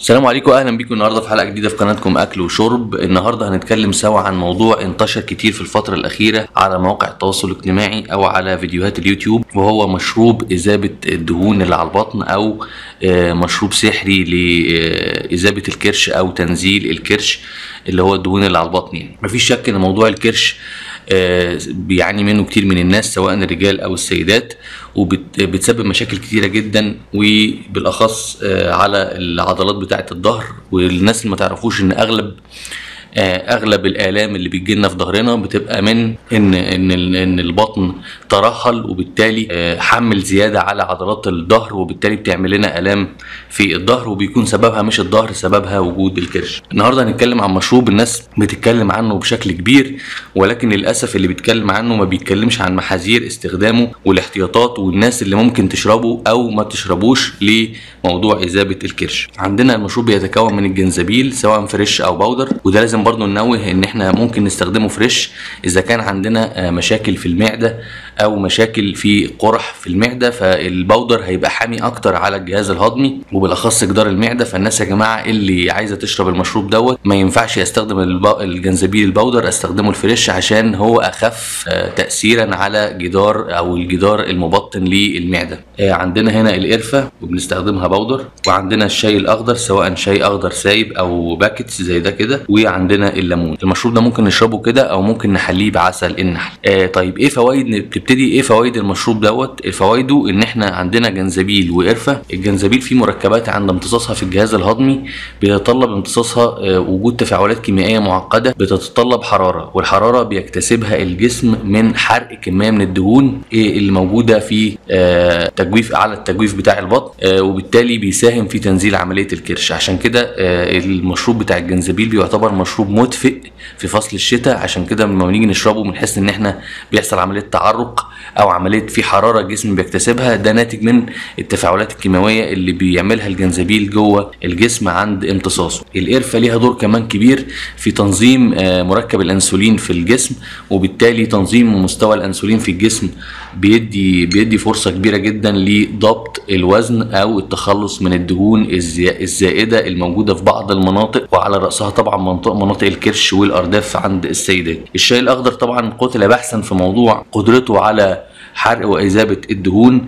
السلام عليكم اهلا بيكم النهارده في حلقه جديده في قناتكم اكل وشرب النهارده هنتكلم سوا عن موضوع انتشر كتير في الفتره الاخيره على مواقع التواصل الاجتماعي او على فيديوهات اليوتيوب وهو مشروب اذابه الدهون اللي على البطن او آه، مشروب سحري لاذابه الكرش او تنزيل الكرش اللي هو الدهون اللي على البطن يعني مفيش شك ان موضوع الكرش آه، بيعاني منه كتير من الناس سواء الرجال او السيدات وبتسبب مشاكل كتيره جدا وبالاخص آه، على العضلات بتاعه الظهر والناس اللي ما تعرفوش ان اغلب آه، اغلب الالام اللي بتجيلنا في ظهرنا بتبقى من ان ان ال- ان البطن ترهل وبالتالي آه، حمل زياده على عضلات الظهر وبالتالي بتعمل لنا الام في الظهر وبيكون سببها مش الظهر سببها وجود الكرش النهارده هنتكلم عن مشروب الناس بتتكلم عنه بشكل كبير ولكن للاسف اللي بيتكلم عنه ما بيتكلمش عن محاذير استخدامه والاحتياطات والناس اللي ممكن تشربه او ما تشربوش لموضوع اذابه الكرش عندنا المشروب بيتكون من الجنزبيل سواء فريش او باودر وده لازم برضو ننوه ان احنا ممكن نستخدمه فريش اذا كان عندنا آه، مشاكل في المعده او مشاكل في قرح في المعده فالباودر هيبقى حامي اكتر على الجهاز الهضمي وبالاخص جدار المعده فالناس يا جماعه اللي عايزه تشرب المشروب دوت ما ينفعش يستخدم الب- الجنزبيل الباودر استخدمه الفريش عشان هو اخف آه، تاثيرا على جدار او الجدار المبطن للمعده آه، عندنا هنا القرفه وبنستخدمها باودر وعندنا الشاي الاخضر سواء شاي اخضر سايب او باكتس زي ده كده وعندنا الليمون المشروب ده ممكن نشربه كده او ممكن نحليه بعسل النحل آه طيب ايه فوائد بتبتدي ايه فوائد المشروب دوت فوائده ان احنا عندنا جنزبيل وقرفه الجنزبيل فيه مركبات عند امتصاصها في الجهاز الهضمي بيتطلب امتصاصها آه وجود تفاعلات كيميائيه معقده بتتطلب حراره والحراره بيكتسبها الجسم من حرق كميه من الدهون إيه اللي موجوده في آه تجويف على التجويف بتاع البطن آه وبالتالي بيساهم في تنزيل عمليه الكرش عشان كده آه المشروب بتاع الجنزبيل بيعتبر مشروب مدفئ في فصل الشتاء عشان كده لما بنيجي نشربه بنحس ان احنا بيحصل عمليه تعرق او عمليه في حراره الجسم بيكتسبها ده ناتج من التفاعلات الكيماويه اللي بيعملها الجنزبيل جوه الجسم عند امتصاصه القرفه ليها دور كمان كبير في تنظيم آه، مركب الانسولين في الجسم وبالتالي تنظيم مستوى الانسولين في الجسم بيدي بيدي فرصه كبيره جدا لضبط الوزن او التخلص من الدهون الزي- الزائده الموجوده في بعض المناطق وعلى راسها طبعا منطقه مناطق الكرش والارداف عند السيدات الشاي الاخضر طبعا قتل بحثا في موضوع قدرته على حرق واذابه الدهون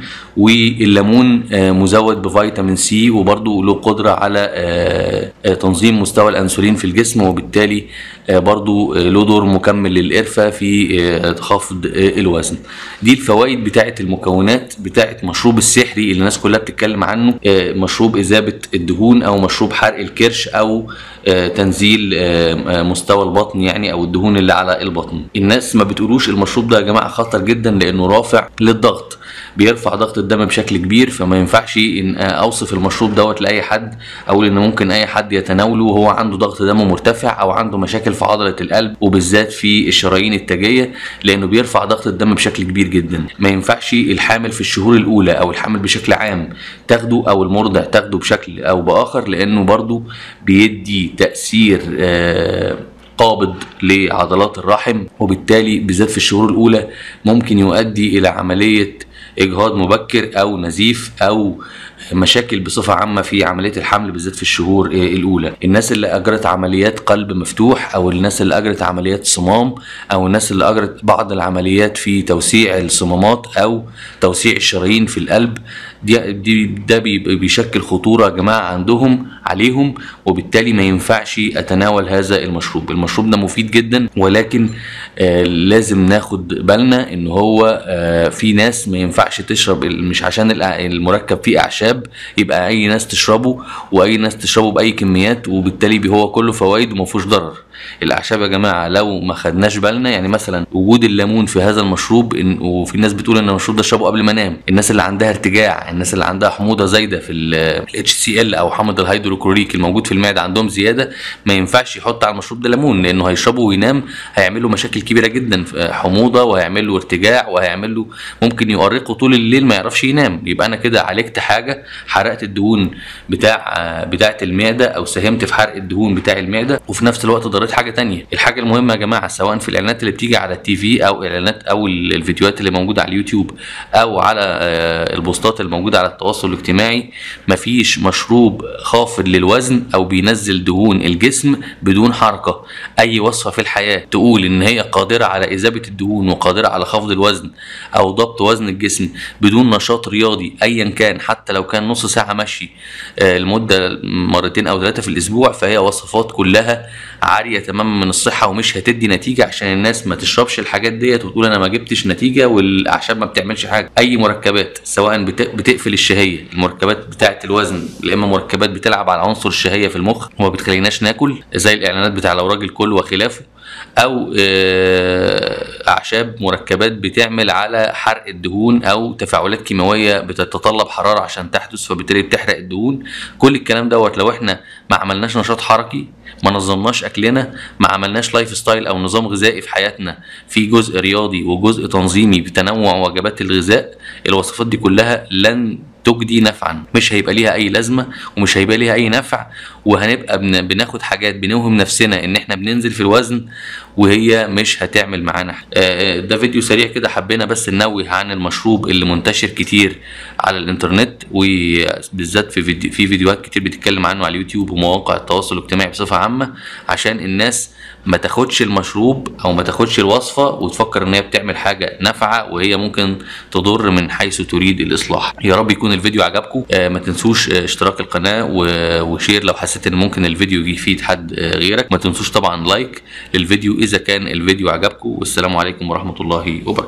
والليمون آه، مزود بفيتامين سي وبرضه له قدره على آه، آه، تنظيم مستوى الانسولين في الجسم وبالتالي آه، برضه آه، له دور مكمل للقرفه في آه، خفض آه، الوزن دي الفوائد بتاعه المكونات بتاعه مشروب السحري اللي الناس كلها بتتكلم عنه آه، مشروب اذابه الدهون او مشروب حرق الكرش او آه، تنزيل آه، آه، مستوى البطن يعني او الدهون اللي على البطن الناس ما بتقولوش المشروب ده يا جماعه خطر جدا لانه رافع للضغط بيرفع ضغط الدم بشكل كبير فما ينفعش ان اوصف المشروب دوت لاي حد اقول ان ممكن اي حد يتناوله وهو عنده ضغط دم مرتفع او عنده مشاكل في عضله القلب وبالذات في الشرايين التاجيه لانه بيرفع ضغط الدم بشكل كبير جدا ما ينفعش الحامل في الشهور الاولى او الحامل بشكل عام تاخده او المرضع تاخده بشكل او باخر لانه برضو بيدي تاثير آه قابض لعضلات الرحم وبالتالي بالذات في الشهور الاولى ممكن يؤدي الى عمليه اجهاض مبكر او نزيف او مشاكل بصفه عامه في عمليه الحمل بالذات في الشهور آه، الاولى الناس اللي اجرت عمليات قلب مفتوح او الناس اللي اجرت عمليات صمام او الناس اللي اجرت بعض العمليات في توسيع الصمامات او توسيع الشرايين في القلب دي دي ده بي- بيشكل خطوره يا جماعه عندهم عليهم وبالتالي ما ينفعش اتناول هذا المشروب المشروب ده مفيد جدا ولكن آه لازم ناخد بالنا ان هو آه في ناس ما ينفعش تشرب ال- مش عشان الأع- المركب فيه اعشاب يبقى اي ناس تشربه واي ناس تشربه باي كميات وبالتالي بي- هو كله فوائد وما فيهوش ضرر الاعشاب يا جماعه لو ما خدناش بالنا يعني مثلا وجود الليمون في هذا المشروب إن وفي ناس بتقول ان المشروب ده اشربه قبل ما انام الناس اللي عندها ارتجاع الناس اللي عندها حموضه زايده في الاتش سي ال او حمض الهيدروكلوريك الموجود في المعده عندهم زياده ما ينفعش يحط على المشروب ده ليمون لانه هيشربه وينام هيعمل له مشاكل كبيره جدا في حموضه وهيعمل له ارتجاع وهيعمل له ممكن يؤرقه طول الليل ما يعرفش ينام يبقى انا كده عالجت حاجه حرقت الدهون بتاع بتاعه المعده او ساهمت في حرق الدهون بتاع المعده وفي نفس الوقت ضريت حاجه تانية الحاجه المهمه يا جماعه سواء في الاعلانات اللي بتيجي على التي في او اعلانات او ال- الفيديوهات اللي موجوده على اليوتيوب او على آه، البوستات الموجوده موجوده على التواصل الاجتماعي مفيش مشروب خافض للوزن او بينزل دهون الجسم بدون حركه اي وصفه في الحياه تقول ان هي قادره على اذابه الدهون وقادره على خفض الوزن او ضبط وزن الجسم بدون نشاط رياضي ايا كان حتى لو كان نص ساعه مشي آه، لمده مرتين او ثلاثه في الاسبوع فهي وصفات كلها عاريه تماما من الصحه ومش هتدي نتيجه عشان الناس ما تشربش الحاجات ديت وتقول انا ما جبتش نتيجه والاعشاب ما بتعملش حاجه اي مركبات سواء بت- بتقفل الشهيه المركبات بتاعه الوزن يا اما مركبات بتلعب على عنصر الشهيه في المخ وما بتخليناش ناكل زي الاعلانات بتاع لو راجل كل وخلافه او آه، اعشاب مركبات بتعمل على حرق الدهون او تفاعلات كيماويه بتتطلب حراره عشان تحدث فبالتالي بتحرق الدهون كل الكلام دوت لو احنا ما عملناش نشاط حركي ما نظمناش اكلنا ما عملناش لايف ستايل او نظام غذائي في حياتنا في جزء رياضي وجزء تنظيمي بتنوع وجبات الغذاء الوصفات دي كلها لن تجدي نفعا مش هيبقى ليها اي لازمه ومش هيبقى ليها اي نفع وهنبقى بن- بناخد حاجات بنوهم نفسنا ان احنا بننزل في الوزن وهي مش هتعمل معانا حاجة. آه، ده فيديو سريع كده حبينا بس ننوه عن المشروب اللي منتشر كتير على الانترنت وبالذات في فيديو في فيديوهات كتير بتتكلم عنه على اليوتيوب ومواقع التواصل الاجتماعي بصفه عامه عشان الناس ما تاخدش المشروب او ما تاخدش الوصفه وتفكر ان هي بتعمل حاجه نافعه وهي ممكن تضر من حيث تريد الاصلاح يا رب يكون الفيديو عجبكم آه ما تنسوش آه اشتراك القناه و- وشير لو حسيت ان ممكن الفيديو يفيد حد آه غيرك ما تنسوش طبعا لايك للفيديو اذا كان الفيديو عجبكم والسلام عليكم ورحمه الله وبركاته